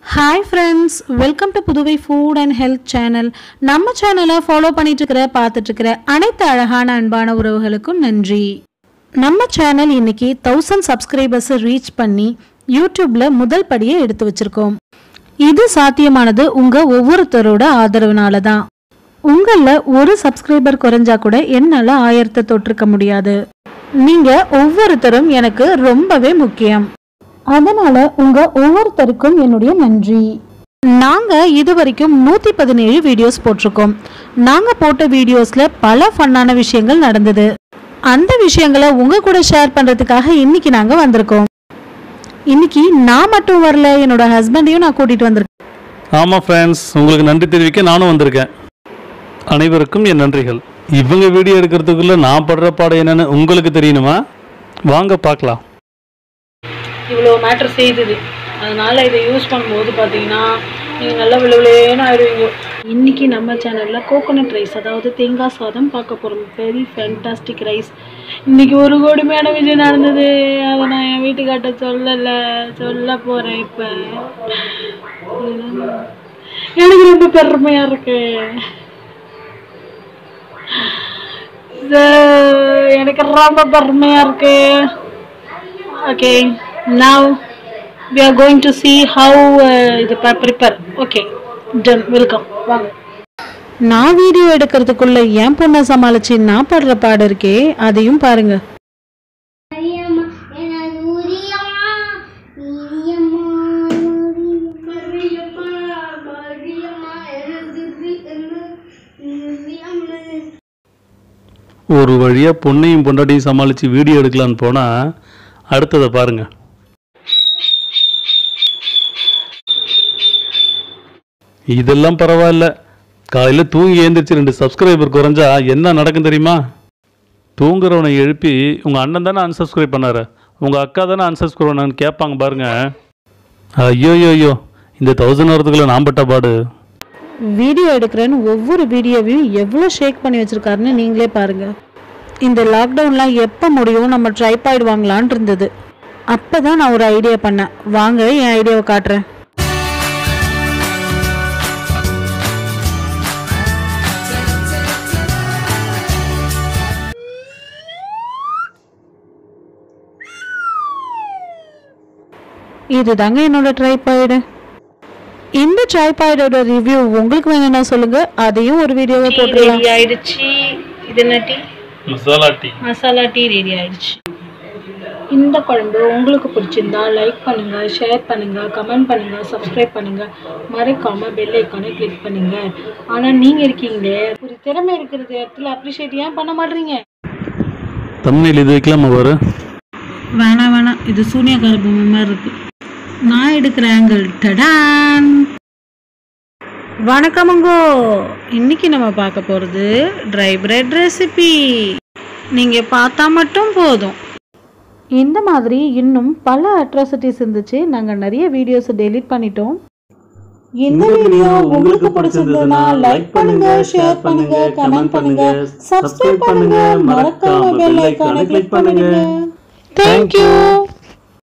hi friends welcome to Puduvai food and health channel நம்ம சேனலை follow பண்ணிட்டு இருக்கிற பார்த்துட்டு இருக்கிற அனைத்து அழகான அன்பான உறவுகளுக்கும் நன்றி நம்ம சேனல் இன்னைக்கு தௌசண்ட் சப்ஸ்கிரைபர்ஸை ரீச் பண்ணி யூடியூப்ல முதல் படியை எடுத்து வச்சிருக்கோம் இது சாத்தியமானது உங்க ஒவ்வொருத்தரோட ஆதரவுனால தான் உங்களில் ஒரு சப்ஸ்கிரைபர் குறைஞ்சா கூட என்னால் ஆயிரத்தை தொட்டிருக்க முடியாது நீங்க ஒவ்வொருத்தரும் எனக்கு ரொம்பவே முக்கியம் அதனால உங்க ஒவ்வொருத்தருக்கும் என்னுடைய நன்றி நாங்க இதுவரைக்கும் நூத்தி பதினேழு வீடியோஸ் போட்டிருக்கோம் நாங்க போட்ட வீடியோஸ்ல பல ஃபன்னான விஷயங்கள் நடந்தது அந்த விஷயங்களை உங்க கூட ஷேர் பண்றதுக்காக இன்னைக்கு நாங்க வந்திருக்கோம் இன்னைக்கு நான் மட்டும் வரல என்னோட ஹஸ்பண்டையும் நான் கூட்டிட்டு வந்திருக்கேன் ஆமாம் ஃப்ரெண்ட்ஸ் உங்களுக்கு நன்றி தெரிவிக்க நானும் வந்திருக்கேன் அனைவருக்கும் என் நன்றிகள் இவங்க வீடியோ எடுக்கிறதுக்குள்ள நான் படுற பாடம் என்னன்னு உங்களுக்கு தெரியணுமா வாங்க பார்க்கலாம் இவ்வளோ மேட்ரு செய்தது அதனால இதை யூஸ் பண்ணும்போது பார்த்தீங்கன்னா நீங்கள் நல்லா விழுவிலேன்னு ஆயிடுவீங்க இன்னைக்கு நம்ம சேனலில் கோகோனட் ரைஸ் அதாவது தேங்காய் சாதம் பார்க்க போகிறோம் வெரி ஃபேண்டாஸ்டிக் ரைஸ் இன்னைக்கு ஒரு கொடுமையான விஷயம் நடந்தது அதை நான் என் வீட்டுக்காட்ட சொல்லலை சொல்ல போகிறேன் இப்போ எனக்கு ரொம்ப பெருமையாக இருக்கு இது எனக்கு ரொம்ப பெருமையாக இருக்கு okay now we are going to see how uh, இது ப- prepare okay done welcome வாங்க நான் வீடியோ எடுக்கிறதுக்குள்ள என் பொண்ணை சமாளிச்சு நான் படுற பாடு இருக்கே அதையும் பாருங்க மரியம்மா எனது உரியம்மா உரியம்மா மரியம்மா மரியம்மா எனது உரியம்மா ஒரு வழியாக பொண்ணையும் பொண்டாட்டியும் சமாளித்து வீடியோ எடுக்கலான்னு போனால் அடுத்ததை பாருங்க இதெல்லாம் பரவாயில்ல காலையில் தூங்கி எழுந்திரிச்சு ரெண்டு சப்ஸ்கிரைபர் குறைஞ்சா என்ன நடக்கும் தெரியுமா தூங்குறவனை எழுப்பி உங்கள் அண்ணன் தானே அன்சப்ஸ்கிரைப் பண்ணாரு உங்கள் அக்கா தானே அன்சப்ஸ்கிரைப் பண்ணான்னு கேட்பாங்க பாருங்க ஐயோ ஐயோ ஐயோ இந்த தௌசண்ட் வரதுக்குள்ள நான் பட்ட பாடு வீடியோ எடுக்கிறேன்னு ஒவ்வொரு வீடியோவையும் எவ்வளோ ஷேக் பண்ணி வச்சிருக்காருன்னு நீங்களே பாருங்க இந்த லாக்டவுன்லாம் எப்போ முடியும் நம்ம ட்ரைபாய்டு வாங்கலான் இருந்தது அப்போ தான் நான் ஒரு ஐடியா பண்ணேன் வாங்க என் ஐடியாவை காட்டுறேன் இதுதாங்க என்னோட ட்ரைபாய்டு இந்த ட்ரைபாய்டோட ரிவ்யூ உங்களுக்கு வேணும்னா சொல்லுங்க அதையும் ஒரு வீடியோவை போட்டுடலாம் ரெடி ஆயிடுச்சு இது என்ன tea masala tea masala tea ready ஆயிடுச்சு இந்த குழம்பு உங்களுக்கு பிடிச்சிருந்தா லைக் பண்ணுங்க ஷேர் பண்ணுங்க கமெண்ட் பண்ணுங்க சப்ஸ்கிரைப் பண்ணுங்க மறக்காம பெல் ஐக்கானை கிளிக் பண்ணுங்க ஆனா நீங்க இருக்கீங்களே ஒரு திறமை இருக்கிறது இடத்துல அப்ரிஷியேட் ஏன் பண்ண மாட்டீங்க தமிழில் இது வைக்கலாமா பாரு வேணாம் வேணாம் இது சூனியக்கார பொம்மை மாதிரி இருக்கு நான் எடுக்கிற ஆங்கிள் டடான் வணக்கமுங்கோ இன்னைக்கு நம்ம பார்க்க போகிறது ட்ரை பிரெட் ரெசிபி நீங்கள் பார்த்தா மட்டும் போதும் இந்த மாதிரி இன்னும் பல அட்ராசிட்டிஸ் இருந்துச்சு நாங்கள் நிறைய வீடியோஸ் டெலீட் பண்ணிட்டோம் இந்த வீடியோ உங்களுக்கு பிடிச்சிருந்ததுன்னா லைக் பண்ணுங்க ஷேர் பண்ணுங்க கமெண்ட் பண்ணுங்க சப்ஸ்கிரைப் பண்ணுங்க மறக்காம பெல் ஐகானை கிளிக் பண்ணுங்க தேங்க்யூ